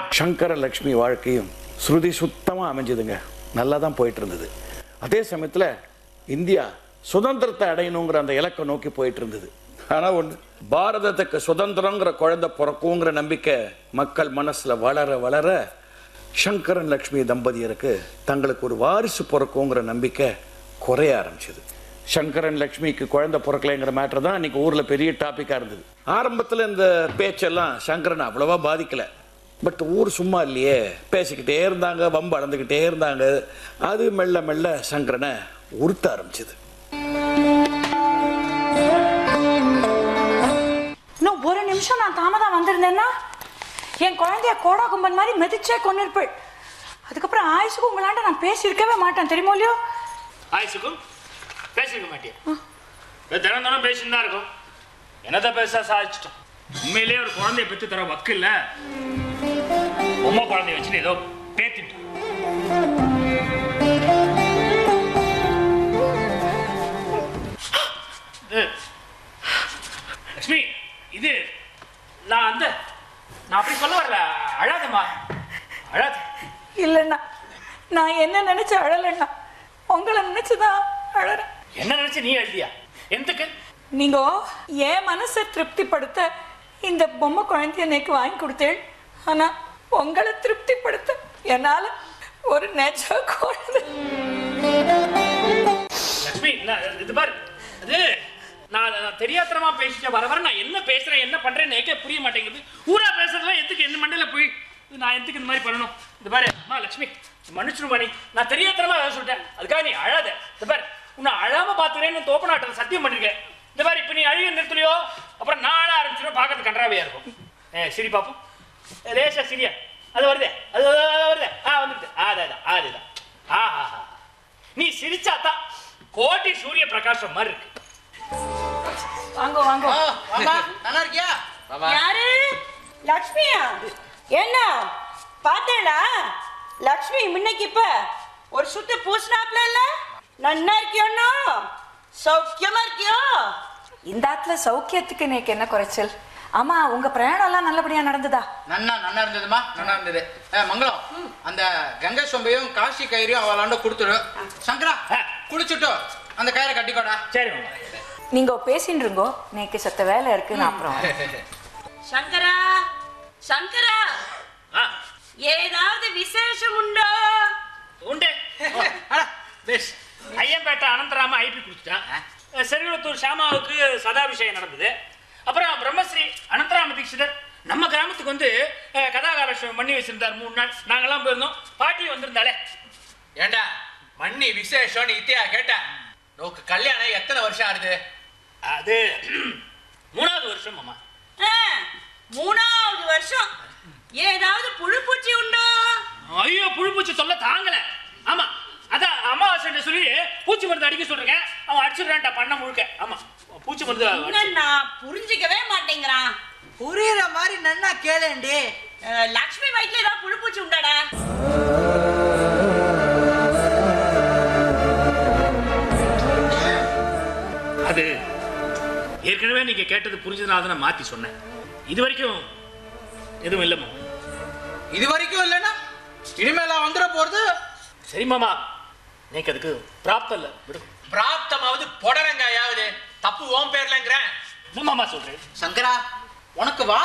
சங்கர லக்ஷ்மி வாழ்க்கையும் ஸ்ருதி சுத்தமாக அமைஞ்சதுங்க நல்லா தான் போயிட்டு இருந்தது அதே சமயத்தில் இந்தியா சுதந்திரத்தை அடையணுங்கிற அந்த இலக்கை நோக்கி போயிட்டு இருந்தது ஆனால் ஒன்று பாரதத்துக்கு சுதந்திரங்கிற குழந்தை பிறக்குங்கிற நம்பிக்கை மக்கள் மனசில் வளர வளர சங்கரன் லக்ஷ்மி தம்பதியருக்கு தங்களுக்கு ஒரு வாரிசு பிறக்குங்கிற நம்பிக்கை குறைய ஆரம்பிச்சது சங்கரன் லக்ஷ்மிக்கு குழந்தை பிறக்கலைங்கிற மேட்டர் தான் அன்னைக்கு ஊரில் பெரிய டாப்பிக்காக இருந்தது ஆரம்பத்தில் இந்த பேச்செல்லாம் சங்கரன் அவ்வளவா பாதிக்கல பட் ஊர் சும்மா இல்லையே பேசிக்கிட்டே இருந்தாங்க வம்பு அளந்துக்கிட்டே இருந்தாங்க அது மெல்ல மெல்ல சங்கரனை உறுத்த ஆரம்பிச்சது இன்னும் ஒரு நிமிஷம் நான் தாமதம் வந்திருந்தேன்னா என் குழந்தைய கோடா கும்பன் மாதிரி மிதிச்சே கொண்டிருப்பேள் அதுக்கப்புறம் ஆயுசுக்கு உங்களாண்ட நான் பேசியிருக்கவே மாட்டேன் தெரியுமோ இல்லையோ ஆயுசுக்கும் பேசிருக்க மாட்டியா இது தினம் தினம் பேசிட்டு தான் இருக்கும் என்னத்த பேச சாதிச்சிட்டோம் உண்மையிலேயே ஒரு குழந்தைய பெற்று தர வக்கு இல்ல பொம்மை குழந்தைய வச்சுட்டு ஏதோ பேத்திட்டோம் இது, லக்ஷ்மி இது நான் அந்த நான் அப்படி சொல்ல வரல அழாதம்மா அழாத இல்லைண்ணா நான் என்ன நினைச்சு அழலைண்ணா உங்களை நினைச்சுதான் அழறேன் என்ன நினைச்சு நீ எழுதியா எந்தக்கு நீங்க என் மனசை திருப்திப்படுத்த இந்த பொம்மை குழந்தைய எனக்கு வாங்கி கொடுத்தேள் ஆனா உங்களை திருப்திப்படுத்த என்னால ஒரு நெஜ குழந்தை லட்சுமி நான் இது பாரு அது நான் நான் தெரியாத்தனமா பேசிட்டேன் வர வர நான் என்ன பேசுறேன் என்ன பண்றேன்னு எனக்கே புரிய மாட்டேங்குது ஊரா பேசுறதுலாம் எதுக்கு என்ன மண்டையில போய் இது நான் எதுக்கு இந்த மாதிரி பண்ணணும் இது பாரு அம்மா லட்சுமி மன்னிச்சிருமா நீ நான் தெரியாத்தனமா ஏதாவது சொல்லிட்டேன் அதுக்காக நீ அழாத இது பாரு உன்னை அழாம பாத்துக்கிறேன்னு தோப்பநாட்டில் சத்தியம் பண்ணிருக்கேன் இந்த மாதிரி இப்ப நீ அழுக நிறுத்தலையோ அப்புறம் நான் அழ ஆரம்பிச்சிடும் பார்க்கறது கன்றாவையா இருக்கும் ஏ சரி பாப்போம் ஏ, லேசா சரியா அது வருதே அது அது, அது வருதே ஆ வந்துடுது ஆ அதுதான் ஆ அதுதான் ஆஹா நீ சிரிச்சாதான் கோட்டி சூரிய பிரகாசம் மாதிரி இருக்கு வாங்க வாங்க வாமா நல்லா இருக்கியா யாரு லக்ஷ்மியா என்ன பார்த்தேடா லக்ஷ்மி முன்னைக்கு இப்ப ஒரு சுத்து பூசினாப்ல இல்ல நன்னா இருக்கியோண்ணா சௌக்கியமா இருக்கியோ இந்த ஆத்துல சௌக்கியத்துக்கு எனக்கு என்ன குறைச்சல் ஆமா உங்க பிரயாணம் எல்லாம் நல்லபடியா நடந்ததா நன்னா நன்னா இருந்ததுமா நன்னா இருந்தது ஏ, மங்களம் அந்த கங்கை சொம்பையும் காசி கயிறையும் அவளாண்ட கொடுத்துடு சங்கரா குளிச்சுட்டு அந்த கயிறை கட்டிக்கோடா சரி மாமா நீங்க பேசிட்டு இருங்கோ நேக்கு சத்த வேலை இருக்கு நான் அப்புறம் சங்கரா சங்கரா ஆ ஏதாவது விசேஷம் உண்டோ உண்டு அட, பேஸ் ஐயம்பேட்டை அனந்தராம ஐபி கொடுத்துட்டான் செருகுளத்தூர் ஷாமாவுக்கு சதாபிஷேகம் நடந்தது அப்புறம் பிரம்மஸ்ரீ அனந்தராம தீட்சிதர் நம்ம கிராமத்துக்கு வந்து அஹ், கதாகாலட்சம் பண்ணி வச்சிருந்தார் மூணு நாள் நாங்கெல்லாம் போயிருந்தோம் பாட்டி வந்திருந்தாலே ஏண்டா மண்ணி விசேஷம்னு இத்தியா கேட்டேன் நோக்கு கல்யாணம் எத்தனை வருஷம் ஆகுது அது மூணாவது வருஷம் மாமா ஆ, மூணாவது வருஷம் ஏதாவது புழுப்பூச்சி உண்டோ ஐயோ புழுப்பூச்சி தொல்லை தாங்கல ஆமா அதான் அமாவாசை சொல்லி பூச்சி மருந்து அடிக்க சொல்றேன் அவன் அடிச்சிடுறான்டா பண்ண முழுக்க ஆமா பூச்சி மருந்து அடிச்சு- என்னண்ணா புரிஞ்சுக்கவே மாட்டேங்கிறான் புரியுற மாதிரி நன்னா கேளேண்டி அஹ், லக்ஷ்மி வயிற்றுல ஏதாவது புழுப்பூச்சி உண்டாடா அது ஏற்கனவே நீங்க கேட்டது புரிஞ்சதுனால தான் நான் மாத்தி சொன்னேன் இது வரைக்கும் எதுவும் இல்லைம்மா இது வரைக்கும் இல்லைன்னா இனிமேல வந்துட போறது சரி மாமா நீக்கு அதுக்கு பிராப்தம் இல்லை விடு பிராப்தமாவது பொடரங்காயாவது தப்பு ஓம் பேர்லங்கிறேன் என்ன மாமா சொல்றேன் சங்கரா உனக்கு வா